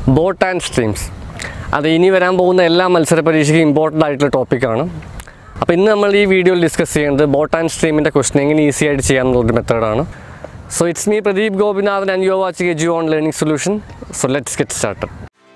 boat and streams അത് ഇനി വരാൻ പോകുന്ന എല്ലാ മത്സര പരീക്ഷയ്ക്കും ഇമ്പോർട്ടൻ്റ് ആയിട്ടുള്ള ടോപ്പിക്കാണ് അപ്പോൾ ഇന്ന് നമ്മൾ ഈ വീഡിയോയിൽ ഡിസ്കസ് ചെയ്യുന്നത് ബോട്ട് ആൻഡ് സ്ട്രീമിൻ്റെ ക്വസ്റ്റൻ എങ്ങനെ ഈസി ആയിട്ട് ചെയ്യാമെന്നുള്ളൊരു മെത്തേഡാണ് so it's me Pradeep Gopinathan and you watching edu on learning solution so let's get start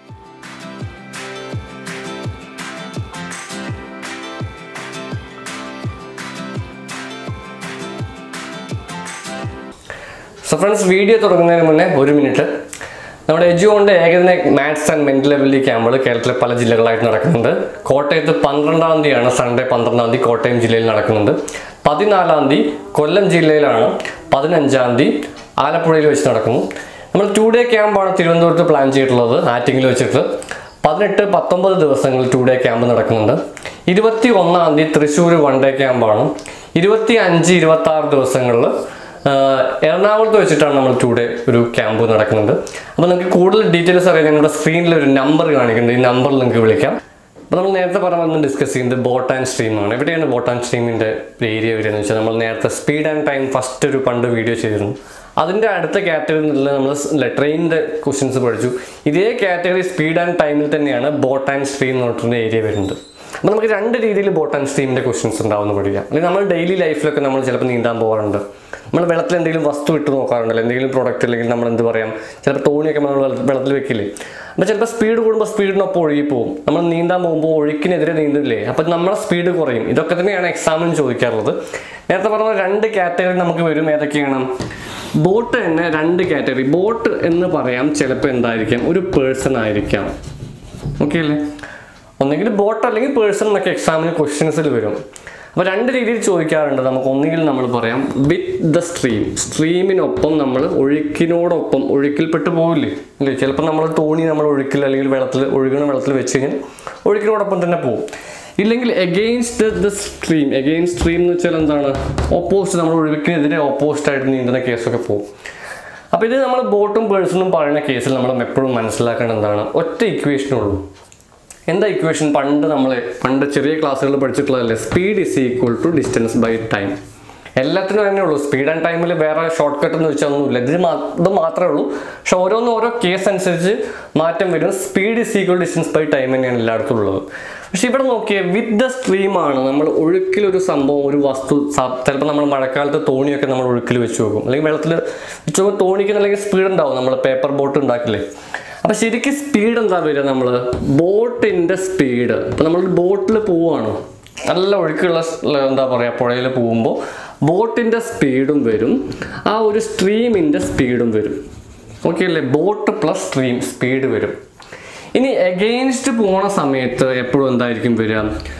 so friends video തുടങ്ങുന്നതിന് മുന്നേ ഒരു മിനിറ്റ് നമ്മുടെ എജുകൊണ്ട് ഏകദിന മാത്സ് ആൻഡ് മെന്റൽ ലെവലിൽ ക്യാമ്പുകൾ കേരളത്തിലെ പല ജില്ലകളായിട്ട് നടക്കുന്നുണ്ട് കോട്ടയത്ത് പന്ത്രണ്ടാം തീയതിയാണ് സൺഡേ പന്ത്രണ്ടാം തീയതി കോട്ടയം ജില്ലയിൽ നടക്കുന്നുണ്ട് പതിനാലാം തീയതി കൊല്ലം ജില്ലയിലാണ് പതിനഞ്ചാം തീയതി ആലപ്പുഴയിൽ വെച്ച് നടക്കുന്നു നമ്മൾ ടു ഡേ ക്യാമ്പാണ് തിരുവനന്തപുരത്ത് പ്ലാൻ ചെയ്തിട്ടുള്ളത് ആറ്റിങ്ങിൽ വെച്ചിട്ട് പതിനെട്ട് പത്തൊമ്പത് ദിവസങ്ങളിൽ ടു ഡേ ക്യാമ്പ് നടക്കുന്നുണ്ട് ഇരുപത്തി ഒന്നാം തീയതി തൃശ്ശൂർ വൺ ഡേ ക്യാമ്പാണ് ഇരുപത്തി അഞ്ച് ഇരുപത്തി ആറ് ദിവസങ്ങളിൽ ആഹ് എറണാകുളത്ത് വെച്ചിട്ടാണ് നമ്മൾ ടു ഡേ ഒരു ക്യാമ്പ് നടക്കുന്നുണ്ട് അപ്പോൾ നിങ്ങൾക്ക് കൂടുതൽ ഡീറ്റെയിൽസ് അറിയാൻ ഞങ്ങളുടെ സ്ക്രീനിൽ ഒരു നമ്പർ കാണിക്കുന്നുണ്ട് ഈ നമ്പറിൽ നിങ്ങൾക്ക് വിളിക്കാം അപ്പോൾ നമ്മൾ നേരത്തെ പറഞ്ഞ ഡിസ്കസ് ചെയ്യുന്നത് ബോട്ട് ആൻഡ് സ്ട്രീമാണ് എവിടെയാണ് ബോട്ട് ആൻഡ് സ്ട്രീമിൻ്റെ ഏരിയ വരുന്നത് വെച്ചാൽ നമ്മൾ നേരത്തെ സ്പീഡ് ആൻഡ് ടൈം ഫസ്റ്റ് ഒരു പണ്ട് വീഡിയോ ചെയ്തിരുന്നു അതിൻ്റെ അടുത്ത കാറ്റഗറി എന്നുള്ള നമ്മൾ ട്രെയിനിൻ്റെ ക്വസ്റ്റ്യൻസ് പഠിച്ചു ഇതേ കാറ്റഗറി സ്പീഡ് ആൻഡ് ടൈമിൽ തന്നെയാണ് ബോട്ട് ആൻഡ് സ്ട്രീം എന്ന് പറഞ്ഞിട്ടുള്ള ഏരിയ വരുന്നത് അപ്പോൾ നമുക്ക് രണ്ട് രീതിയിൽ ബോട്ട് ആൻഡ് സ്ട്രീമിൻ്റെ ക്വസ്റ്റ്യൻസ് ഉണ്ടാവുമെന്ന് പഠിക്കാം അല്ലെങ്കിൽ നമ്മൾ ഡെയിലി ലൈഫിലൊക്കെ നമ്മൾ ചിലപ്പോൾ നീന്താൻ പോകാറുണ്ട് നമ്മൾ വെള്ളത്തിൽ എന്തെങ്കിലും വസ്തു ഇട്ട് നോക്കാറുണ്ടല്ലോ എന്തെങ്കിലും പ്രോഡക്റ്റ് അല്ലെങ്കിൽ നമ്മൾ എന്ത് പറയാം ചിലപ്പോൾ തോണിയൊക്കെ നമ്മൾ വെള്ള- വെള്ളത്തിൽ വെക്കില്ലേ അപ്പോൾ ചിലപ്പോൾ സ്പീഡ് കൂടുമ്പോൾ സ്പീഡിനൊപ്പം ഒഴുകി പോകും നമ്മൾ നീന്താൻ പോകുമ്പോൾ ഒഴുക്കിനെതിരെ നീന്തില്ലേ അപ്പം നമ്മുടെ സ്പീഡ് കുറയും ഇതൊക്കെ തന്നെയാണ് എക്സാമിന് ചോദിക്കാറുള്ളത് നേരത്തെ പറഞ്ഞ രണ്ട് കാറ്റഗറി നമുക്ക് വരും ഏതൊക്കെയാണ് ബോട്ട് തന്നെ രണ്ട് കാറ്റഗറി ബോട്ട് എന്ന് പറയാം ചിലപ്പോൾ എന്തായിരിക്കാം ഒരു പേഴ്സൺ ആയിരിക്കാം ഓക്കെ അല്ലേ ഒന്നെങ്കിൽ ബോട്ട് അല്ലെങ്കിൽ പേഴ്സൺ എന്നൊക്കെ എക്സാമിന് ക്വസ്റ്റ്യൻസിൽ വരും അപ്പോൾ രണ്ട് രീതിയിൽ ചോദിക്കാറുണ്ട് നമുക്ക് ഒന്നുകിൽ നമ്മൾ പറയാം വിത്ത് ദ സ്ട്രീം സ്ട്രീമിനൊപ്പം നമ്മൾ ഒഴുക്കിനോടൊപ്പം ഒഴുക്കിൽപ്പെട്ട് പോകില്ലേ അല്ലേ ചിലപ്പോൾ നമ്മൾ തോണി നമ്മൾ ഒഴുക്കിൽ അല്ലെങ്കിൽ വെള്ളത്തിൽ ഒഴുകുന്ന വെള്ളത്തിൽ വെച്ച് കഴിഞ്ഞാൽ ഒഴുക്കിനോടൊപ്പം തന്നെ പോകും ഇല്ലെങ്കിൽ against the stream against stream എന്ന് വെച്ചാൽ എന്താണ് ഓപ്പോസിറ്റ് നമ്മൾ ഒഴുക്കിനെതിരെ ഓപ്പോസിറ്റ് ആയിട്ട് നീന്തുന്ന കേസൊക്കെ പോകും അപ്പോൾ ഇത് നമ്മൾ ബോട്ടും പേഴ്സണും പറയുന്ന കേസിൽ നമ്മൾ എപ്പോഴും മനസ്സിലാക്കേണ്ടത് എന്താണ് ഒറ്റ ഇക്വേഷനുള്ളൂ എന്താ ഇക്വേഷൻ പണ്ട് നമ്മൾ പണ്ട് ചെറിയ ക്ലാസ്സുകളിൽ പഠിച്ചിട്ടുള്ളതല്ലേ speed is equal to distance by time എല്ലാത്തിനും തന്നെ ഉള്ളൂ സ്പീഡ് ആൻഡ് ടൈമിൽ വേറെ ഷോർട്ട് കട്ട് എന്ന് വെച്ചാൽ ഒന്നുമില്ല ഇത് മാ- ഇത് മാത്രമേ ഉള്ളൂ പക്ഷെ ഓരോന്നും ഓരോ കേസ് അനുസരിച്ച് മാറ്റം വരും speed is equal distance by time തന്നെയാണ് എല്ലായിടത്തും ഉള്ളത് പക്ഷെ ഇവിടെ നോക്കിയേ വിത്ത് ദ സ്ട്രീമാണ് നമ്മൾ ഒഴുക്കിൽ ഒരു സംഭവം ഒരു വസ്തു ചിലപ്പോൾ നമ്മൾ മഴക്കാലത്ത് തോണിയൊക്കെ നമ്മൾ ഒഴുക്കിൽ വെച്ച് നോക്കും അല്ലെങ്കിൽ വെള്ളത്തിൽ വെച്ച് നോക്കുമ്പോൾ തോണിക്ക് അല്ലെങ്കിൽ സ്പീഡ് ഉണ്ടാവും നമ്മൾ പേപ്പർ ബോട്ട് ഉണ്ടാക്കില്ലേ അപ്പൊ ശരിക്കും സ്പീഡ് എന്താ വരിക നമ്മൾ ബോട്ടിന്റെ സ്പീഡ് ഇപ്പൊ നമ്മൾ ബോട്ടിൽ പോവാണ് നല്ല ഒഴുക്കുള്ള സ്- എന്താ പറയാ പുഴയിൽ പോകുമ്പോൾ ബോട്ടിന്റെ സ്പീഡും വരും ആ ഒരു സ്ട്രീമിന്റെ സ്പീഡും വരും ഓക്കെ അല്ലേ ബോട്ട് പ്ലസ് സ്ട്രീം സ്പീഡ് വരും ഇനി എഗെയിൻസ്റ്റ് പോണ സമയത്ത് എപ്പോഴും എന്തായിരിക്കും വരിക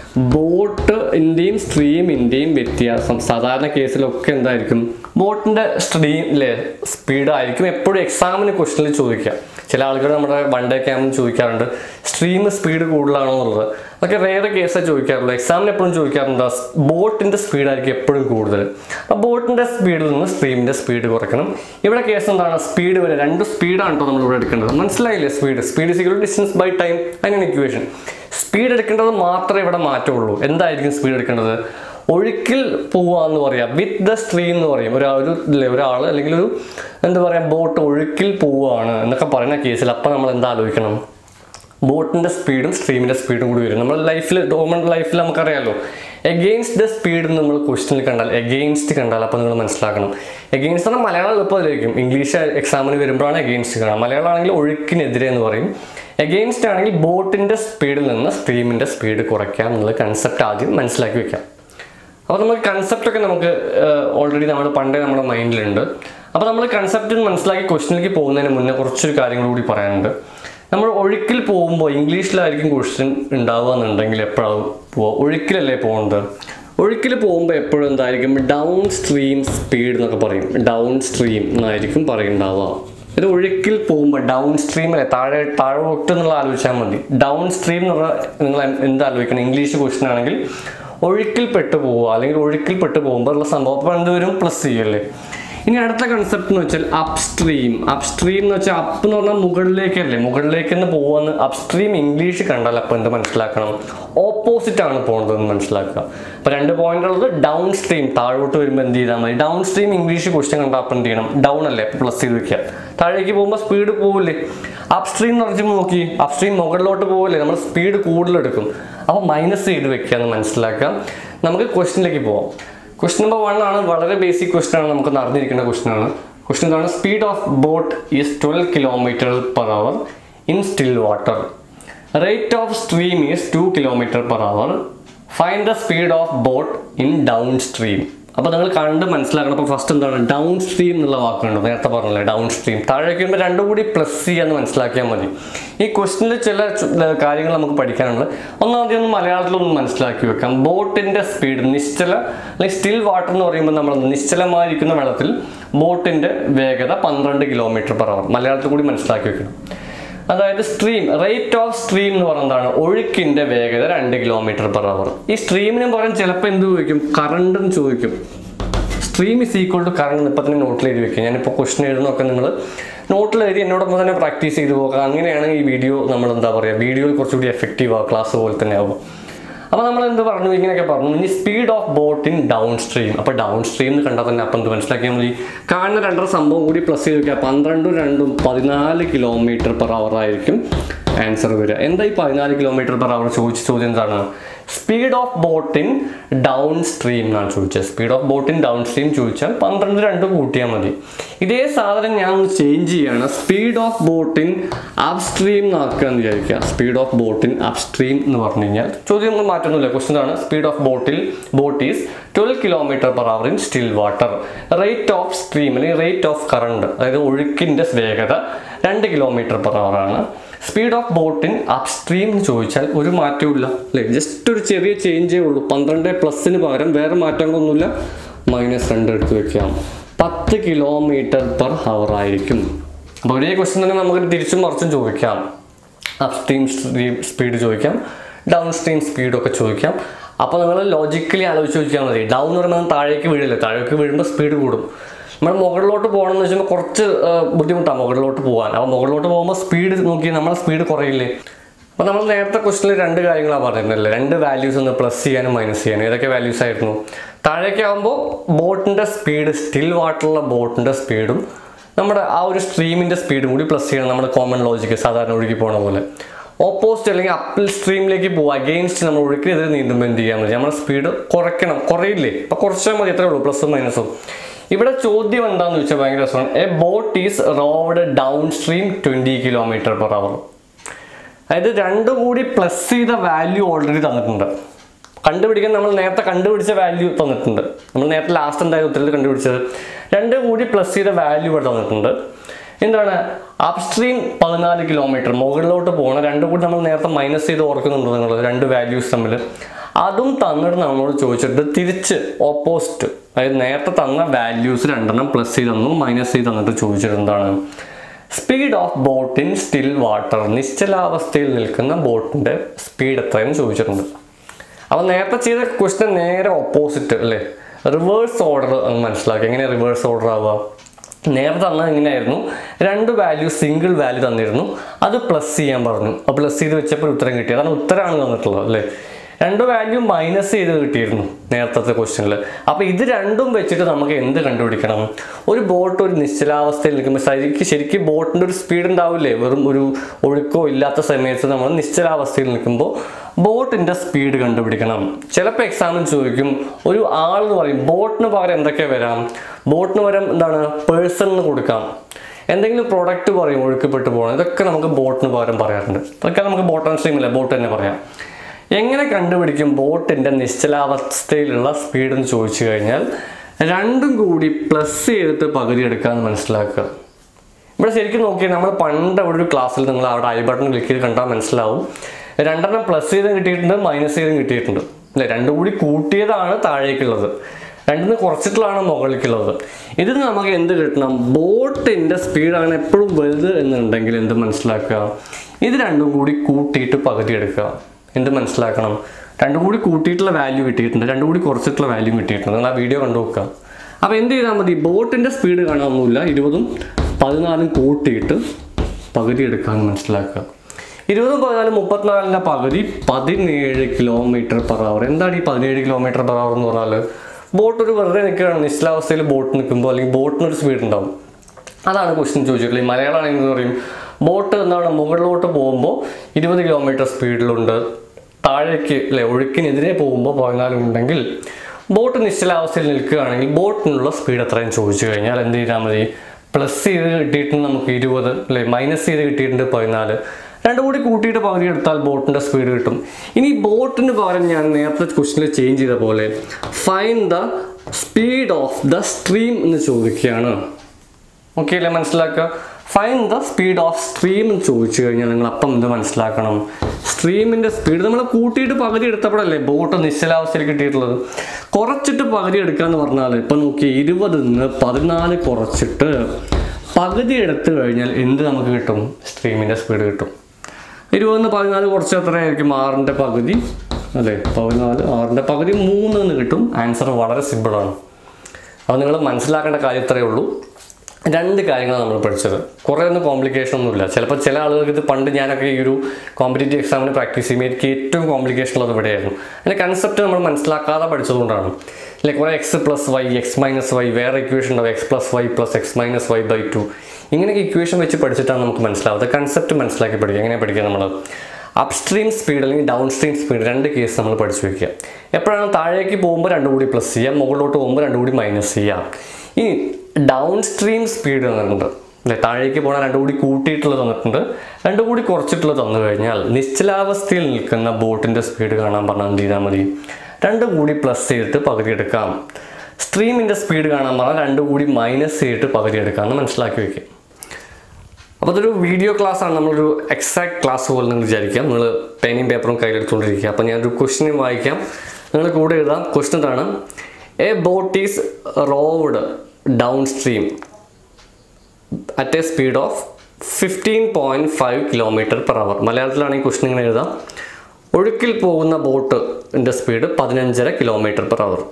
ബോട്ടിൻ്റെയും സ്ട്രീമിൻ്റെയും വ്യത്യാസം സാധാരണ കേസിലൊക്കെ എന്തായിരിക്കും ബോട്ടിൻ്റെ സ്ട്രീം അല്ലേ സ്പീഡായിരിക്കും എപ്പോഴും എക്സാമിന് ക്വസ്റ്റനിൽ ചോദിക്കുക ചില ആളുകൾ നമ്മുടെ വൺ ഡേ ക്യാമ്പിൽ ചോദിക്കാറുണ്ട് സ്ട്രീം സ്പീഡ് കൂടുതലാണോ എന്നുള്ളത് അതൊക്കെ വേറെ കേസാണ് ചോദിക്കാറുള്ളൂ എക്സാമിന് എപ്പോഴും ചോദിക്കാറുണ്ട് ബോട്ടിൻ്റെ സ്പീഡായിരിക്കും എപ്പോഴും കൂടുതൽ അപ്പോൾ ബോട്ടിൻ്റെ സ്പീഡിൽ നിന്ന് സ്ട്രീമിൻ്റെ സ്പീഡ് കുറയ്ക്കണം ഇവിടെ കേസ് എന്താണ് സ്പീഡ് വരെ രണ്ട് സ്പീഡാണ് കേട്ടോ നമ്മൾ ഇവിടെ എടുക്കേണ്ടത് മനസ്സിലായില്ലേ സ്പീഡ് സ്പീഡ് സിക്കൽ ഡിസ്റ്റൻസ് ബൈ ടൈം അതിനാണ് ഇക്വേഷൻ സ്പീഡ് എടുക്കേണ്ടത് മാത്രമേ ഇവിടെ മാറ്റമുള്ളൂ എന്തായിരിക്കും സ്പീഡ് എടുക്കേണ്ടത് ഒഴുക്കിൽ പോവുക എന്ന് പറയാം വിത്ത് ദ സ്ട്രീം എന്ന് പറയും ഒരാൾ ഒരു ഇല്ലേ, ഒരാൾ അല്ലെങ്കിൽ ഒരു എന്താ പറയുക ബോട്ട് ഒഴുക്കിൽ പോവുകയാണ് എന്നൊക്കെ പറയുന്ന കേസിൽ അപ്പം നമ്മൾ എന്താ ആലോചിക്കണം ബോട്ടിന്റെ സ്പീഡും സ്ട്രീമിന്റെ സ്പീഡും കൂടി വരും നമ്മുടെ ലൈഫിൽ കോമൺ ലൈഫിൽ നമുക്കറിയാലോ എഗെയിൻസ്റ്റ് ദ സ്പീഡ് നമ്മൾ ക്വസ്റ്റനിൽ കണ്ടാൽ എഗെയിൻസ്റ്റ് കണ്ടാൽ അപ്പോൾ നിങ്ങൾ മനസ്സിലാക്കണം എഗെയിൻസ്റ്റ് പറഞ്ഞാൽ മലയാളം എളുപ്പമായിരിക്കും ഇംഗ്ലീഷ് എക്സാമിന് വരുമ്പോഴാണ് എഗെയിൻസ്റ്റ് കാണാം മലയാളം ആണെങ്കിൽ ഒഴുക്കിനെതിരെ എന്ന് പറയും എഗെയിൻസ്റ്റ് ആണെങ്കിൽ ബോട്ടിന്റെ സ്പീഡിൽ നിന്ന് സ്ട്രീമിന്റെ സ്പീഡ് കുറയ്ക്കാം എന്നുള്ള കൺസെപ്റ്റ് ആദ്യം മനസ്സിലാക്കി വെക്കാം അപ്പോൾ നമുക്ക് കൺസെപ്റ്റ് ഒക്കെ നമുക്ക് ഓൾറെഡി നമ്മൾ പണ്ടേ നമ്മുടെ മൈൻഡിലുണ്ട് അപ്പോൾ നമ്മൾ കൺസെപ്റ്റ് മനസ്സിലാക്കി ക്വസ്റ്റനിലേക്ക് പോകുന്നതിന് മുന്നേ കുറച്ചൊരു കാര്യങ്ങൾ കൂടി പറയാനുണ്ട് നമ്മൾ ഒഴുക്കിൽ പോകുമ്പോൾ ഇംഗ്ലീഷിലായിരിക്കും ക്വസ്റ്റ്യൻ ഉണ്ടാവുക എന്നുണ്ടെങ്കിൽ എപ്പോഴാണ് പോവുക ഒഴുക്കിലല്ലേ പോകുന്നത് ഒഴുക്കിൽ പോകുമ്പോൾ എപ്പോഴും എന്തായിരിക്കും ഡൗൺ സ്ട്രീം സ്പീഡ് എന്നൊക്കെ പറയും ഡൗൺ സ്ട്രീം എന്നായിരിക്കും പറയുന്നുണ്ടാവുക ഇത് ഒഴുക്കിൽ പോകുമ്പോൾ ഡൗൺ സ്ട്രീമിലെ താഴെ താഴോട്ട് എന്നുള്ള ആലോചിച്ചാൽ മതി ഡൗൺ സ്ട്രീം എന്ന് പറഞ്ഞാൽ നിങ്ങൾ എന്ത് ആലോചിക്കണം ഇംഗ്ലീഷ് ക്വസ്റ്റൻ ആണെങ്കിൽ ഒഴുക്കിൽ പെട്ട് പോവുക അല്ലെങ്കിൽ ഒഴുക്കിൽ പെട്ട് പോകുമ്പോൾ ഉള്ള സംഭവം അപ്പോൾ എന്ത് വരും പ്ലസ് ചെയ്യല്ലേ ഇനി അടുത്ത കൺസെപ്റ്റ് എന്ന് വെച്ചാൽ അപ്സ്ട്രീം അപ്സ്ട്രീം എന്ന് വെച്ചാൽ അപ്പ് എന്ന് പറഞ്ഞാൽ മുകളിലേക്കല്ലേ മുകളിലേക്ക് എന്ന് പോകുന്ന അപ്സ്ട്രീം ഇംഗ്ലീഷ് കണ്ടാൽ അപ്പം എന്ത് മനസ്സിലാക്കണം ഓപ്പോസിറ്റ് ആണ് പോകുന്നതെന്ന് മനസ്സിലാക്കുക അപ്പൊ രണ്ട് പോയിന്റ് ഉള്ളത് ഡൗൺ സ്ട്രീം താഴോട്ട് വരുമ്പോൾ എന്ത് ചെയ്താൽ മതി ഡൗൺ സ്ട്രീം ഇംഗ്ലീഷ് ക്വസ്റ്റ്യൻ കണ്ടാൽ അപ്പം എന്ത് ചെയ്യണം ഡൗൺ അല്ലേ പ്ലസ് ചെയ്ത് വെക്കുക താഴേക്ക് പോകുമ്പോൾ സ്പീഡ് പോവില്ലേ അപ്സ്ട്രീം എന്ന് പറഞ്ഞാൽ നോക്കി അപ്സ്ട്രീം മുകളിലോട്ട് പോവില്ലേ നമ്മൾ സ്പീഡ് കൂടുതലെടുക്കും അപ്പോൾ മൈനസ് ചെയ്ത് വെക്കുക എന്ന് മനസ്സിലാക്കാം നമുക്ക് ക്വസ്റ്റിനിലേക്ക് പോവാം ക്വസ്റ്റ്യൻ നമ്പർ വൺ ആണ് വളരെ ബേസിക് ക്വസ്റ്റ്യൻ ആണ് നമുക്ക് അറിഞ്ഞിരിക്കേണ്ട ക്വസ്റ്റ്യൻ ആണ് ക്വസ്റ്റ്യൻ എന്താണ് speed of boat is twelve kilometre per hour in still water rate of stream is two kilometre per hour find the speed of boat in downstream അപ്പോൾ നിങ്ങൾ കണ്ട് മനസ്സിലാക്കണം അപ്പോൾ ഫസ്റ്റ് എന്താണ് ഡൗൺ സ്ട്രീം എന്നുള്ള വാക്കുണ്ട് നേരത്തെ പറഞ്ഞല്ലേ ഡൗൺ സ്ട്രീം താഴേക്ക് വരുമ്പോൾ രണ്ടും കൂടി പ്ലസ് ചെയ്യാന്ന് മനസ്സിലാക്കിയാൽ മതി ഈ ക്വസ്റ്റിനിൽ ചില ചു- ല- കാര്യങ്ങൾ നമുക്ക് പഠിക്കാനുണ്ട് ഒന്നാമത് ഒന്ന് മലയാളത്തിലൊന്ന് മനസ്സിലാക്കി വെക്കാം ബോട്ടിന്റെ സ്പീഡ് നിശ്ചല അല്ലെങ്കിൽ സ്റ്റിൽ വാട്ടർ എന്ന് പറയുമ്പോൾ നമ്മൾ നിശ്ചലമായിരിക്കുന്ന വെള്ളത്തിൽ ബോട്ടിന്റെ വേഗത പന്ത്രണ്ട് കിലോമീറ്റർ പെർ അവർ മലയാളത്തിൽ കൂടി മനസ്സിലാക്കി വെക്കണം അതായത് സ്ട്രീം റേറ്റ് ഓഫ് സ്ട്രീം എന്ന് പറയുന്നതാണ് ഒഴുക്കിന്റെ വേഗത രണ്ട് കിലോമീറ്റർ പെർ അവർ ഈ സ്ട്രീമിന് പകരം ചിലപ്പോൾ എന്ത് ചോദിക്കും കറണ്ട് എന്ന് ചോദിക്കും stream is equal to current ഇപ്പം തന്നെ നോട്ടിൽ എഴുതി വെക്കുക ഞാനിപ്പോൾ ക്വസ്റ്റൻ എഴുതുന്നൊക്കെ നിങ്ങൾ നോട്ടിൽ എഴുതി എന്നോടൊപ്പം തന്നെ പ്രാക്ടീസ് ചെയ്ത് പോകുക അങ്ങനെയാണ് ഈ വീഡിയോ നമ്മൾ എന്താ പറയുക വീഡിയോയിൽ കുറച്ചുകൂടി എഫക്റ്റീവ് ആവുക ക്ലാസ് പോലെ തന്നെ ആവുക അപ്പോൾ നമ്മൾ എന്ത് പറഞ്ഞു ഇങ്ങനെയൊക്കെ പറഞ്ഞു ഇനി speed of boat in downstream അപ്പോൾ ഡൗൺ സ്ട്രീം എന്ന് കണ്ടാൽ തന്നെ അപ്പം എന്ത് മനസ്സിലാക്കിയാൽ മതി കാണുന്ന രണ്ടര സംഭവം കൂടി പ്ലസ് ചെയ്ത് വെക്കുക പന്ത്രണ്ടും രണ്ടും പതിനാല് കിലോമീറ്റർ പെർ അവർ ആയിരിക്കും ആൻസർ വരിക എന്താ ഈ പതിനാല് കിലോമീറ്റർ പെർ അവർ ചോദിച്ച ചോദ്യം എന്താണ് speed of boat in downstream എന്നാണ് ചോദിച്ചത് speed of boat in downstream ചോദിച്ചാൽ പന്ത്രണ്ട് രണ്ട് കൂട്ടിയാൽ മതി ഇതേ സാധനം ഞാൻ ഒന്ന് ചേഞ്ച് ചെയ്യാണ് speed of boat in upstream എന്നാക്കുക എന്ന് വിചാരിക്കുക speed of boat in upstream എന്ന് പറഞ്ഞു കഴിഞ്ഞാൽ ചോദ്യം ഒന്നും മാറ്റൊന്നുമില്ല ക്വസ്റ്റൻ ആണ് സ്പീഡ് ഓഫ് ബോട്ടിൽ boat is twelve kilometre per hour in still water rate of stream അല്ലെങ്കിൽ റേറ്റ് ഓഫ് കറണ്ട് അതായത് ഒഴുക്കിന്റെ വേഗത രണ്ട് കിലോമീറ്റർ പെർ അവർ ആണ് സ്പീഡ് ഓഫ് ബോട്ടിൻ അപ് സ്ട്രീം എന്ന് ചോദിച്ചാൽ ഒരു മാറ്റവും ഇല്ല അല്ലേ ജസ്റ്റ് ഒരു ചെറിയ ചേഞ്ചേ ഉള്ളൂ പന്ത്രണ്ട് പ്ലസിന് പകരം വേറെ മാറ്റങ്ങളൊന്നുമില്ല മൈനസ് രണ്ട് എടുത്ത് വെക്കാം പത്ത് കിലോമീറ്റർ പെർ ഹവർ ആയിരിക്കും അപ്പോൾ ഒരേ ക്വസ്റ്റ്യൻ തന്നെ നമുക്ക് തിരിച്ചും മറിച്ചും ചോദിക്കാം അപ് സ്ട്രീം സ്ട്രീം സ്പീഡ് ചോദിക്കാം ഡൗൺ സ്ട്രീം സ്പീഡൊക്കെ ചോദിക്കാം അപ്പോൾ നിങ്ങൾ ലോജിക്കലി ആലോചിച്ച് ചോദിച്ചാൽ മതി ഡൗൺ എന്ന് പറയുമ്പോൾ താഴേക്ക് വീഴില്ല താഴേക്ക് വീഴുമ്പോൾ സ്പീഡ് കൂടും നമ്മൾ മുകളിലോട്ട് പോകണം എന്ന് വെച്ചാൽ കുറച്ച് ആ, ബുദ്ധിമുട്ടാണ് മുകളിലോട്ട് പോകാൻ അപ്പോൾ മുകളിലോട്ട് പോകുമ്പോൾ സ്പീഡ് നോക്കി നമ്മളെ സ്പീഡ് കുറയില്ലേ അപ്പോൾ നമ്മൾ നേരത്തെ ക്വസ്റ്റിനിൽ രണ്ട് കാര്യങ്ങളാണ് പറഞ്ഞിരുന്നല്ലേ രണ്ട് വാല്യൂസ് ഒന്ന് പ്ലസ് ചെയ്യാനും മൈനസ് ചെയ്യാനും ഏതൊക്കെ വാല്യൂസ് ആയിരുന്നു താഴേക്ക് ആകുമ്പോൾ ബോട്ടിൻ്റെ സ്പീഡ് സ്റ്റിൽ വാട്ടറുള്ള ബോട്ടിൻ്റെ സ്പീഡും നമ്മുടെ ആ ഒരു സ്ട്രീമിൻ്റെ സ്പീഡും കൂടി പ്ലസ് ചെയ്യണം നമ്മുടെ കോമൺ ലോജിക്ക് സാധാരണ ഒഴുകി പോണ പോലെ ഓപ്പോസിറ്റ് അല്ലെങ്കിൽ അപ്പിൾ സ്ട്രീമിലേക്ക് പോകുക അഗെയിൻസ്റ്റ് നമ്മൾ ഒഴുക്കിനെതിരെ നീന്തുമ്പോൾ എന്ത് ചെയ്യാൻ മതി നമ്മുടെ സ്പീഡ് കുറയ്ക്കണം കുറയില്ലേ അപ്പോൾ കുറച്ചാൽ മതി എത്രയേ ഉള്ളൂ പ്ലസും മൈനസും ഇവിടെ ചോദ്യം എന്താണെന്ന് വെച്ചാൽ ഭയങ്കര രസമാണ് a boat is rowed downstream twenty kilometre per hour അതായത് രണ്ടും കൂടി പ്ലസ് ചെയ്ത വാല്യൂ ഓൾറെഡി തന്നിട്ടുണ്ട് കണ്ടുപിടിക്കാൻ നമ്മൾ നേരത്തെ കണ്ടുപിടിച്ച വാല്യൂ തന്നിട്ടുണ്ട് നമ്മൾ നേരത്തെ ലാസ്റ്റ് എന്തായാലും ഉത്തരത്തിൽ കണ്ടുപിടിച്ചത് രണ്ടും കൂടി പ്ലസ് ചെയ്ത വാല്യൂ ഇവിടെ തന്നിട്ടുണ്ട് എന്താണ് അപ്സ്ട്രീം പതിനാല് കിലോമീറ്റർ മുകളിലോട്ട് പോകണം രണ്ടും കൂടി നമ്മൾ നേരത്തെ മൈനസ് ചെയ്ത് ഓർക്കുന്നുണ്ട് നിങ്ങൾ രണ്ട് വാല്യൂസ് തമ്മിൽ അതും തന്നിട്ട് നമ്മളോട് ചോദിച്ചിട്ട് തിരിച്ച് ഓപ്പോസിറ്റ് അതായത് നേരത്തെ തന്ന വാല്യൂസ് രണ്ടെണ്ണം പ്ലസ് ചെയ്ത് തന്നു മൈനസ് ചെയ്ത് തന്നിട്ട് ചോദിച്ചിട്ട് എന്താണ് speed of boat in still water നിശ്ചലാവസ്ഥയിൽ നിൽക്കുന്ന ബോട്ടിന്റെ സ്പീഡ് എത്രയെന്ന് ചോദിച്ചിട്ടുണ്ട് അപ്പോൾ നേരത്തെ ചെയ്ത ക്വസ്റ്റ്യൻ നേരെ ഓപ്പോസിറ്റ് അല്ലേ റിവേഴ്സ് ഓർഡർ എന്ന് മനസ്സിലാക്കി എങ്ങനെ റിവേഴ്സ് ഓർഡർ ആവുക നേരത്തെ തന്നത് എങ്ങനെയായിരുന്നു രണ്ട് വാല്യൂ സിംഗിൾ വാല്യൂ തന്നിരുന്നു അത് പ്ലസ് ചെയ്യാൻ പറഞ്ഞു അപ്പോൾ പ്ലസ് ചെയ്ത് വെച്ചപ്പോൾ ഒരു ഉത്തരം കിട്ടി അതാണ് ഉത്തരമാണ് തന്നിട്ടുള്ളത് അല്ലേ രണ്ട് വാല്യൂ മൈനസ് ചെയ്ത് കിട്ടിയിരുന്നു നേരത്തെ ക്വസ്റ്റ്യനിൽ അപ്പോൾ ഇത് രണ്ടും വെച്ചിട്ട് നമുക്ക് എന്ത് കണ്ടുപിടിക്കണം ഒരു ബോട്ട് ഒരു നിശ്ചലാവസ്ഥയിൽ നിൽക്കുമ്പോൾ ശരിക്കും ശരിക്കും ബോട്ടിൻ്റെ ഒരു സ്പീഡ് ഉണ്ടാവില്ലേ വെറും ഒരു ഒഴുക്കോ ഇല്ലാത്ത സമയത്ത് നമ്മൾ നിശ്ചലാവസ്ഥയിൽ നിൽക്കുമ്പോൾ ബോട്ടിൻ്റെ സ്പീഡ് കണ്ടുപിടിക്കണം ചിലപ്പോൾ എക്സാമിന് ചോദിക്കും ഒരു ആൾ എന്ന് പറയും ബോട്ടിന് പകരം എന്തൊക്കെ വരാം ബോട്ടിന് പകരം എന്താണ് പേഴ്സൺ എന്ന് കൊടുക്കാം എന്തെങ്കിലും പ്രോഡക്റ്റ് പറയും ഒഴുക്കപ്പെട്ട് പോകണം ഇതൊക്കെ നമുക്ക് ബോട്ടിന് പകരം പറയാറുണ്ട് അതൊക്കെ നമുക്ക് ബോട്ട് ആൻഡ് സ്ട്രീം ഇല്ല ബോട്ട് തന്നെ പറയാം എങ്ങനെ കണ്ടുപിടിക്കും ബോട്ടിൻ്റെ നിശ്ചലാവസ്ഥയിലുള്ള സ്പീഡ് എന്ന് ചോദിച്ചു കഴിഞ്ഞാൽ രണ്ടും കൂടി പ്ലസ് ചെയ്തിട്ട് പകുതി എടുക്കാമെന്ന് മനസ്സിലാക്കുക ഇവിടെ ശരിക്കും നോക്കിയാൽ നമ്മൾ പണ്ട് അവിടെ ഒരു ക്ലാസ്സിൽ നിങ്ങൾ അവിടെ ഐ ബട്ടൺ ക്ലിക്ക് ചെയ്ത് കണ്ടാൽ മനസ്സിലാവും രണ്ടെണ്ണം പ്ലസ് ചെയ്തും കിട്ടിയിട്ടുണ്ട് മൈനസ് ചെയ്തും കിട്ടിയിട്ടുണ്ട് അല്ലേ രണ്ടും കൂടി കൂട്ടിയതാണ് താഴേക്കുള്ളത് രണ്ടിന് കുറച്ചിട്ടുള്ളതാണ് മുകളിലേക്കുള്ളത് ഇതിന് നമുക്ക് എന്ത് കിട്ടണം ബോട്ടിൻ്റെ സ്പീഡാണ് എപ്പോഴും വലുത് എന്നുണ്ടെങ്കിൽ എന്ത് മനസ്സിലാക്കുക ഇത് രണ്ടും കൂടി കൂട്ടിയിട്ട് പകുതി എടുക്കുക എന്ത് മനസ്സിലാക്കണം രണ്ടും കൂടി കൂട്ടിയിട്ടുള്ള വാല്യൂ കിട്ടിയിട്ടുണ്ട് രണ്ടും കൂടി കുറച്ചിട്ടുള്ള വാല്യൂ കിട്ടിയിട്ടുണ്ട് നിങ്ങൾ ആ വീഡിയോ കണ്ടു നോക്കുക അപ്പോൾ എന്ത് ചെയ്താൽ മതി ബോട്ടിൻ്റെ സ്പീഡ് കാണാനൊന്നുമില്ല ഇരുപതും പതിനാലും കൂട്ടിയിട്ട് പകുതി എടുക്കാമെന്ന് മനസ്സിലാക്കുക ഇരുപതും പതിനാലും മുപ്പത്തിനാലിൻ്റെ പകുതി പതിനേഴ് കിലോമീറ്റർ പെർ അവർ എന്താണ് ഈ പതിനേഴ് കിലോമീറ്റർ പെർ അവർ എന്ന് പറഞ്ഞാൽ ബോട്ട് ഒരു വെറുതെ നിൽക്കുകയാണ് നിശ്ചലാവസ്ഥയിൽ ബോട്ട് നിൽക്കുമ്പോൾ അല്ലെങ്കിൽ ബോട്ടിനൊരു സ്പീഡ് ഉണ്ടാവും അതാണ് ക്വസ്റ്റ്യൻ ചോദിച്ചിട്ടുള്ളത് ഈ മലയാളമാണെങ്കിൽ പറയും ബോട്ട് എന്താണ് മുകളിലോട്ട് പോകുമ്പോൾ ഇരുപത് കിലോമീറ്റർ സ്പീഡിലുണ്ട് താഴേക്ക് അല്ലെ ഒഴുക്കിനെതിരെ പോകുമ്പോൾ പതിനാലുണ്ടെങ്കിൽ ബോട്ട് നിശ്ചലാവസ്ഥയിൽ നിൽക്കുകയാണെങ്കിൽ ബോട്ടിനുള്ള സ്പീഡ് എത്രയും ചോദിച്ചു കഴിഞ്ഞാൽ എന്ത് ചെയ്താൽ മതി പ്ലസ് ചെയ്ത് കിട്ടിയിട്ടുണ്ട് നമുക്ക് ഇരുപത് അല്ലെ മൈനസ് ചെയ്ത് കിട്ടിയിട്ടുണ്ട് പതിനാല് രണ്ടും കൂടി കൂട്ടിയിട്ട് പകുതി എടുത്താൽ ബോട്ടിൻ്റെ സ്പീഡ് കിട്ടും ഇനി ബോട്ടിന് പകരം ഞാൻ നേരത്തെ ക്വസ്റ്റിനിൽ ചേഞ്ച് ചെയ്ത പോലെ find the speed of the stream എന്ന് ചോദിക്കുകയാണ് ഓക്കെ അല്ലേ മനസ്സിലാക്കുക find the speed of stream എന്ന് ചോദിച്ചു കഴിഞ്ഞാൽ നിങ്ങൾ അപ്പം എന്ത് മനസ്സിലാക്കണം സ്ട്രീമിൻ്റെ സ്പീഡ് നമ്മൾ കൂട്ടിയിട്ട് പകുതി എടുത്തപ്പോഴല്ലേ ബോട്ട് നിശ്ചലാവസ്ഥയിൽ കിട്ടിയിട്ടുള്ളത് കുറച്ചിട്ട് പകുതി എടുക്കുക എന്ന് പറഞ്ഞാൽ ഇപ്പം നോക്കി ഇരുപതിൽ നിന്ന് പതിനാല് കുറച്ചിട്ട് പകുതി എടുത്തു കഴിഞ്ഞാൽ എന്ത് നമുക്ക് കിട്ടും സ്ട്രീമിൻ്റെ സ്പീഡ് കിട്ടും ഇരുപതിൽ നിന്ന് പതിനാല് കുറച്ച് എത്രയായിരിക്കും ആറിൻ്റെ പകുതി അല്ലേ പതിനാല് ആറിൻ്റെ പകുതി മൂന്ന് എന്ന് കിട്ടും ആൻസർ വളരെ സിമ്പിളാണ് അപ്പോൾ നിങ്ങൾ മനസ്സിലാക്കേണ്ട കാര്യം ഇത്രയേ ഉള്ളൂ രണ്ട് കാര്യങ്ങളാണ് നമ്മൾ പഠിച്ചത് കുറേ ഒന്നും കോംപ്ലിക്കേഷൻ ഒന്നുമില്ല ചിലപ്പോൾ ചില ആളുകൾക്ക് ഇത് പണ്ട് ഞാനൊക്കെ ഈ ഒരു കോമ്പറ്റേറ്റീവ് എക്സാമിന് പ്രാക്ടീസ് ചെയ്യുമ്പോൾ എനിക്ക് ഏറ്റവും കോംപ്ലിക്കേഷൻ ഉള്ളത് ഇവിടെയായിരുന്നു അതിൻ്റെ കൺസെപ്റ്റ് നമ്മൾ മനസ്സിലാക്കാതെ പഠിച്ചതുകൊണ്ടാണ് ലൈക്ക് കുറേ x plus y x minus y വേറെ ഇക്വേഷൻ ഉണ്ടാവും x plus y plus x minus y by two ഇങ്ങനെയൊക്കെ ഇക്വേഷൻ വെച്ച് പഠിച്ചിട്ടാണ് നമുക്ക് മനസ്സിലാവുന്നത് കൺസെപ്റ്റ് മനസ്സിലാക്കി പഠിക്കുക എങ്ങനെ പഠിക്കുക നമ്മൾ അപ്സ്ട്രീം സ്പീഡ് അല്ലെങ്കിൽ ഡൗൺ സ്ട്രീം സ്പീഡ് രണ്ട് കേസ് നമ്മൾ പഠിച്ചു വെക്കുക എപ്പോഴാണ് താഴേക്ക് പോകുമ്പോൾ രണ്ടും കൂടി പ്ലസ് ചെയ്യാം മുകളിലോട്ട് പോകുമ്പോൾ രണ്ടും കൂടി മൈനസ് ചെയ്യാം ഇനി ഡൗൺ സ്ട്രീം സ്പീഡ് തന്നിട്ടുണ്ട് അല്ലെ താഴേക്ക് പോകണ രണ്ടും കൂടി കൂട്ടിയിട്ടുള്ളത് തന്നിട്ടുണ്ട് രണ്ടും കൂടി കുറച്ചിട്ടുള്ളത് തന്നു കഴിഞ്ഞാൽ നിശ്ചലാവസ്ഥയിൽ നിൽക്കുന്ന ബോട്ടിൻ്റെ സ്പീഡ് കാണാൻ പറഞ്ഞാൽ എന്ത് ചെയ്താൽ മതി രണ്ടും കൂടി പ്ലസ് ചെയ്തിട്ട് പകുതി എടുക്കാം സ്ട്രീമിൻ്റെ സ്പീഡ് കാണാൻ പറഞ്ഞാൽ രണ്ടും കൂടി മൈനസ് ചെയ്തിട്ട് പകുതി എടുക്കാമെന്ന് മനസ്സിലാക്കി വെക്കും അപ്പോൾ അതൊരു വീഡിയോ ക്ലാസ് ആണ് നമ്മളൊരു എക്സാക്ട് ക്ലാസ് പോലെ നിങ്ങൾ വിചാരിക്കാം നിങ്ങൾ പേനയും പേപ്പറും കയ്യിലെടുത്തുകൊണ്ടിരിക്കുക അപ്പോൾ ഞാനൊരു ക്വസ്റ്റിനും വായിക്കാം നിങ്ങൾ കൂടെ എഴുതാം ക്വസ്റ്റൻ എന്താണ് a boat is rowed downstream at a speed of fifteen point five kilometre per hour മലയാളത്തിലാണെങ്കിൽ ക്വസ്റ്റൻ ഇങ്ങനെ എഴുതാം ഒഴുക്കിൽ പോകുന്ന ബോട്ടിൻ്റെ സ്പീഡ് പതിനഞ്ചര kilometre per hour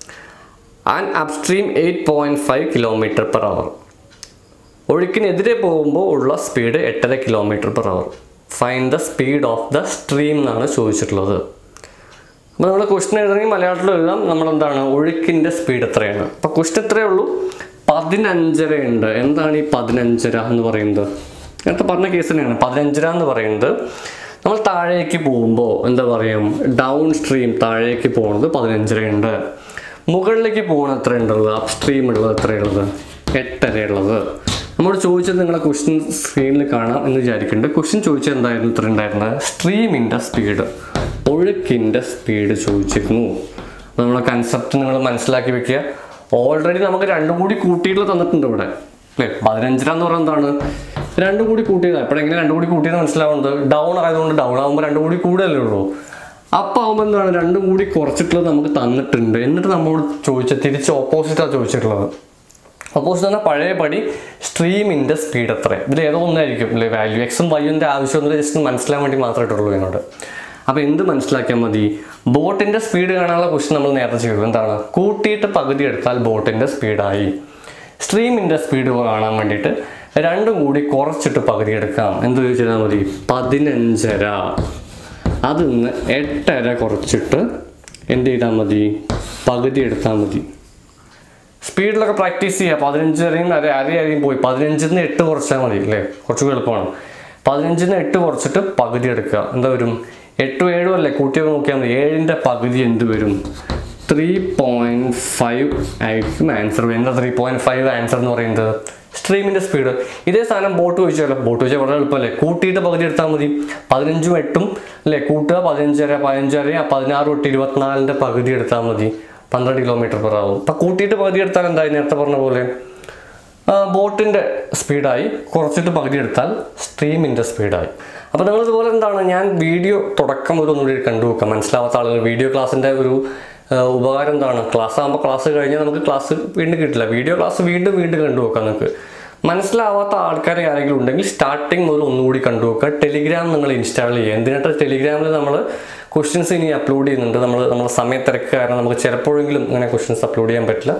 and upstream eight point five kilometre per hour ഒഴുക്കിനെതിരെ പോകുമ്പോൾ ഉള്ള സ്പീഡ് എട്ടര kilometre per hour find the speed of the stream എന്നാണ് ചോദിച്ചിട്ടുള്ളത് അപ്പോൾ നമ്മൾ ക്വസ്റ്റൻ എഴുതണമെങ്കിൽ മലയാളത്തിൽ എഴുതാം നമ്മളെന്താണ് ഒഴുക്കിൻ്റെ സ്പീഡ് എത്രയാണ് അപ്പോൾ ക്വസ്റ്റൻ എത്രയേ ഉള്ളൂ പതിനഞ്ചര ഉണ്ട് എന്താണ് ഈ പതിനഞ്ചര എന്ന് പറയുന്നത് നേരത്തെ പറഞ്ഞ കേസ് തന്നെയാണ് പതിനഞ്ചര എന്ന് പറയുന്നത് നമ്മൾ താഴേക്ക് പോകുമ്പോൾ എന്താ പറയും ഡൗൺ സ്ട്രീം താഴേക്ക് പോകുന്നത് പതിനഞ്ചര ഉണ്ട് മുകളിലേക്ക് പോകുന്നത് എത്ര ഉള്ളത് അപ് സ്ട്രീം ഉള്ളത് എത്രയുള്ളത് എട്ടര ഉള്ളത് നമ്മോട് ചോദിച്ചത് നിങ്ങളെ ക്വസ്റ്റ്യൻ സ്ക്രീനിൽ കാണാം എന്ന് വിചാരിക്കുന്നുണ്ട് ക്വസ്റ്റ്യൻ ചോദിച്ചത് എന്തായിരുന്നു ഇത്ര ഉണ്ടായിരുന്നത് സ്ട്രീമിൻ്റെ സ്പീഡ് ഒഴുക്കിൻ്റെ സ്പീഡ് ചോദിച്ചിരുന്നു അപ്പോൾ നമ്മളെ കൺസെപ്റ്റ് നിങ്ങൾ മനസ്സിലാക്കി വെക്കുക ഓൾറെഡി നമുക്ക് രണ്ടും കൂടി കൂട്ടിയിട്ടുള്ള തന്നിട്ടുണ്ട് ഇവിടെ അല്ലേ പതിനഞ്ചര എന്ന് പറയുന്നത് എന്താണ് രണ്ടും കൂടി കൂട്ടിയത് എപ്പോഴെങ്ങനെ രണ്ടും കൂടി കൂട്ടിയത് മനസ്സിലാവുന്നത് ഡൗൺ ആയതുകൊണ്ട് ഡൗൺ ആകുമ്പോൾ രണ്ടും കൂടി കൂടുതലേ ഉള്ളൂ അപ്പം ആകുമ്പോൾ എന്താണ് രണ്ടും കൂടി കുറച്ചിട്ടുള്ളത് നമുക്ക് തന്നിട്ടുണ്ട് എന്നിട്ട് നമ്മളോട് ചോദിച്ച തിരിച്ച് ഓപ്പോസിറ്റാണ് ചോദിച്ചിട്ടുള്ളത് ഓപ്പോസിറ്റ് പറഞ്ഞാൽ പഴയ പടി സ്ട്രീമിൻ്റെ സ്പീഡ് എത്ര ഇതിൽ ഏതോ ഒന്നായിരിക്കും അല്ലേ വാല്യൂ എക്സും വൈൻ്റെ ആവശ്യമൊന്നും ജസ്റ്റ് മനസ്സിലാൻ വേണ്ടി മാത്രമായിട്ടുള്ളൂ എന്നോട് അപ്പോൾ എന്ത് മനസ്സിലാക്കിയാൽ മതി ബോട്ടിൻ്റെ സ്പീഡ് കാണാനുള്ള ക്വസ്റ്റ്യൻ നമ്മൾ നേരത്തെ ചെയ്തു എന്താണ് കൂട്ടിയിട്ട് പകുതി എടുത്താൽ ബോട്ടിൻ്റെ സ്പീഡായി സ്ട്രീമിൻ്റെ സ്പീഡ് കാണാൻ വേണ്ടിയിട്ട് രണ്ടും കൂടി കുറച്ചിട്ട് പകുതി എടുക്കാം എന്ത് ചെയ്താൽ മതി പതിനഞ്ചര അതിൽ നിന്ന് എട്ടര കുറച്ചിട്ട് എന്ത് ചെയ്താൽ മതി പകുതി എടുത്താൽ മതി സ്പീഡിലൊക്കെ പ്രാക്ടീസ് ചെയ്യുക പതിനഞ്ച് വരെയും അര അരയും പോയി പതിനഞ്ചിൽ നിന്ന് എട്ട് കുറച്ചാൽ മതി അല്ലേ കുറച്ചുകൂടി എളുപ്പമാണ് പതിനഞ്ചിൽ നിന്ന് എട്ട് കുറച്ചിട്ട് പകുതി എടുക്കുക എന്താ വരും എട്ടും ഏഴും അല്ലേ കൂട്ടിയൊക്കെ നോക്കിയാൽ മതി ഏഴിൻ്റെ പകുതി എന്ത് വരും ത്രീ പോയിൻറ്റ് ഫൈവ് ആയിരിക്കും ആൻസർ എന്താ ത്രീ പോയിൻറ്റ് ഫൈവ് ആൻസർ എന്ന് പറയുന്നത് സ്ട്രീമിൻ്റെ സ്പീഡ് ഇതേ സാധനം ബോട്ട് ചോദിച്ചാലോ ബോട്ട് ചോദിച്ചാൽ വളരെ എളുപ്പമല്ലേ കൂട്ടിയിട്ട് പകുതി എടുത്താൽ മതി പതിനഞ്ചും എട്ടും അല്ലേ കൂട്ടുക പതിനഞ്ചര പതിനഞ്ചര പതിനാറ് തൊട്ട് ഇരുപത്തിനാലിൻ്റെ പകുതി എടുത്താൽ മതി പന്ത്രണ്ട് കിലോമീറ്റർ പെർ ആവും അപ്പം കൂട്ടിയിട്ട് പകുതി എടുത്താൽ എന്തായി നേരത്തെ പറഞ്ഞ പോലെ ബോട്ടിൻ്റെ സ്പീഡായി കുറച്ചിട്ട് പകുതി എടുത്താൽ സ്ട്രീമിൻ്റെ സ്പീഡായി അപ്പോൾ നിങ്ങൾ ഇതുപോലെ എന്താണ് ഞാൻ വീഡിയോ തുടക്കം മുതൽ ഒന്നുകൂടി കണ്ടു നോക്കാം മനസ്സിലാവാത്ത ആളുകൾ വീഡിയോ ക്ലാസ്സിൻ്റെ ഒരു ആ, ഉപകാരം എന്താണ് ക്ലാസ് ആകുമ്പോൾ ക്ലാസ് കഴിഞ്ഞാൽ നമുക്ക് ക്ലാസ് വീണ്ടും കിട്ടില്ല വീഡിയോ ക്ലാസ് വീണ്ടും വീണ്ടും കണ്ടു നോക്കാം നിങ്ങൾക്ക് മനസ്സിലാവാത്ത ആൾക്കാർ ആരെങ്കിലും ഉണ്ടെങ്കിൽ സ്റ്റാർട്ടിങ് മുതൽ ഒന്നുകൂടി കണ്ടു നോക്കുക ടെലിഗ്രാം നിങ്ങൾ ഇൻസ്റ്റാൾ ചെയ്യുക എന്തിനായിട്ട് ടെലിഗ്രാമിൽ നമ്മൾ ക്വസ്റ്റ്യൻസ് ഇനി അപ്ലോഡ് ചെയ്യുന്നുണ്ട് നമ്മൾ നമ്മുടെ സമയത്തിരക്ക് കാരണം നമുക്ക് ചിലപ്പോഴെങ്കിലും ഇങ്ങനെ ക്വസ്റ്റ്യൻസ് അപ്ലോഡ് ചെയ്യാൻ പറ്റില്ല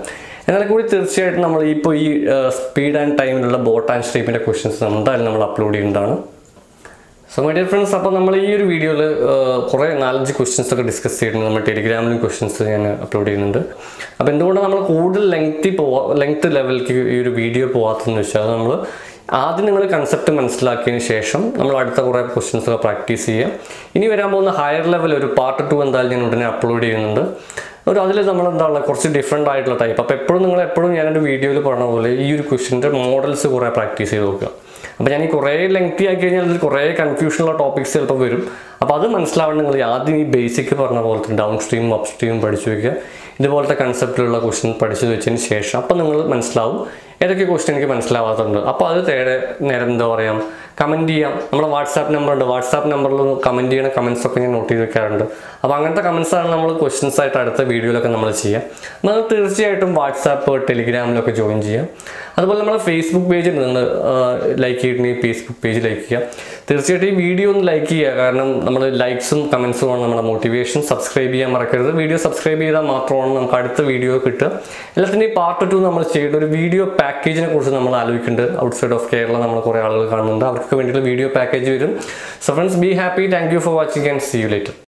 എന്നാൽ കൂടി തീർച്ചയായിട്ടും നമ്മൾ ഇപ്പോൾ ഈ സ്പീഡ് ആൻഡ് ടൈമിലുള്ള ബോട്ട് ആൻഡ് ഷേപ്പിൻ്റെ ക്വസ്റ്റ്യൻസ് എന്തായാലും നമ്മൾ അപ്ലോഡ് ചെയ്യുന്നതാണ് സോ മൈ ഡിയർ ഫ്രണ്ട്സ് അപ്പോൾ നമ്മൾ ഈ ഒരു വീഡിയോയിൽ കുറേ നാലഞ്ച് ക്വസ്റ്റ്യൻസ് ഒക്കെ ഡിസ്കസ് ചെയ്യുന്നുണ്ട് നമ്മൾ ടെലിഗ്രാമിലും ക്വസ്റ്റ്യൻസ് ഞാൻ അപ്ലോഡ് ചെയ്യുന്നുണ്ട് അപ്പോൾ എന്തുകൊണ്ടാണ് നമ്മൾ കൂടുതൽ ലെങ്തി പോവാ ലെങ്ത് ലെവലിലേക്ക് ഈ ഒരു വീഡിയോ പോകാത്തതെന്ന് വെച്ചാൽ നമ്മൾ ആദ്യം നിങ്ങൾ കൺസെപ്റ്റ് മനസ്സിലാക്കിയതിന് ശേഷം നമ്മൾ അടുത്ത കുറേ ക്വസ്റ്റ്യൻസ് ഒക്കെ പ്രാക്ടീസ് ചെയ്യുക ഇനി വരാൻ പോകുന്ന ഹയർ ലെവൽ ഒരു പാർട്ട് ടു എന്തായാലും ഞാൻ ഉടനെ അപ്ലോഡ് ചെയ്യുന്നുണ്ട് ഒരു അതിൽ നമ്മൾ എന്താണ് കുറച്ച് ഡിഫറെൻ്റ് ആയിട്ടുള്ള ടൈപ്പ് അപ്പോൾ എപ്പോഴും നിങ്ങൾ എപ്പോഴും ഞാനൊരു വീഡിയോയിൽ പറഞ്ഞ പോലെ ഈ ഒരു ക്വസ്റ്റ്യൻ്റെ മോഡൽസ് കുറേ പ്രാക്ടീസ് ചെയ്ത് നോക്കുക അപ്പോൾ ഞാൻ ഈ കുറേ ലെങ്തി ആക്കി കഴിഞ്ഞാൽ അതിൽ കുറേ കൺഫ്യൂഷനുള്ള ടോപ്പിക്സ് ചിലപ്പോൾ വരും അപ്പോൾ അത് മനസ്സിലാവാൻ നിങ്ങൾ ആദ്യം ഈ ബേസിക് പറഞ്ഞ പോലത്തെ ഡൗൺ സ്ട്രീമും അപ്പ് സ്ട്രീമും പഠിച്ചു വയ്ക്കുക ഇതുപോലത്തെ കൺസെപ്റ്റിലുള്ള ക്വസ്റ്റ്യൻ പഠിച്ചു വെച്ചതിന് ശേഷം അപ്പോൾ നിങ്ങൾ മനസ്സിലാവും ഏതൊക്കെ ക്വസ്റ്റ്യൻ എനിക്ക് മനസ്സിലാവാത്തുണ്ട് അപ്പോൾ അത് തേടെ നേരം എന്താ പറയാം കമൻറ്റ് ചെയ്യാം നമ്മുടെ വാട്സാപ്പ് നമ്പർ ഉണ്ട് വാട്സാപ്പ് നമ്പറിൽ കമൻറ്റ് ചെയ്യണ കമൻസ് ഒക്കെ ഞാൻ നോട്ട് ചെയ്ത് വെക്കാറുണ്ട് അപ്പോൾ അങ്ങനത്തെ കമൻസ് ആണ് നമ്മൾ ക്വസ്റ്റ്യൻസ് ആയിട്ട് അടുത്ത വീഡിയോയിലൊക്കെ നമ്മൾ ചെയ്യുക നിങ്ങൾ തീർച്ചയായിട്ടും വാട്സാപ്പ് ടെലിഗ്രാമിലൊക്കെ ജോയിൻ ചെയ്യാം അതുപോലെ നമ്മുടെ ഫേസ്ബുക്ക് പേജിൽ നിങ്ങൾ ലൈക്ക് ചെയ്തിട്ടുണ്ടെങ്കിൽ ഫേസ്ബുക്ക് പേജ് ലൈക്ക് ചെയ്യുക തീർച്ചയായിട്ടും ഈ വീഡിയോ ഒന്ന് ലൈക്ക് ചെയ്യുക കാരണം നമ്മൾ ലൈക്സും കമൻസും ആണ് നമ്മുടെ മോട്ടിവേഷൻ സബ്സ്ക്രൈബ് ചെയ്യാൻ മറക്കരുത് വീഡിയോ സബ്സ്ക്രൈബ് ചെയ്താൽ മാത്രമാണ് നമുക്ക് അടുത്ത വീഡിയോ കിട്ടുക എല്ലാത്തിൻ്റെയും പാർട്ട് ടു നമ്മൾ ചെയ്യേണ്ട ഒരു വീഡിയോ പാക്കേജിനെ കുറിച്ച് നമ്മൾ ആലോചിക്കുന്നുണ്ട് ഔട്ട്സൈഡ് ഓഫ് കേരള നമ്മൾ കുറേ ആളുകൾ കാണുന്നുണ്ട് അവർക്ക് വേണ്ടിയിട്ടുള്ള വീഡിയോ പാക്കേജ് വരും so friends be happy thank you for watching and see you later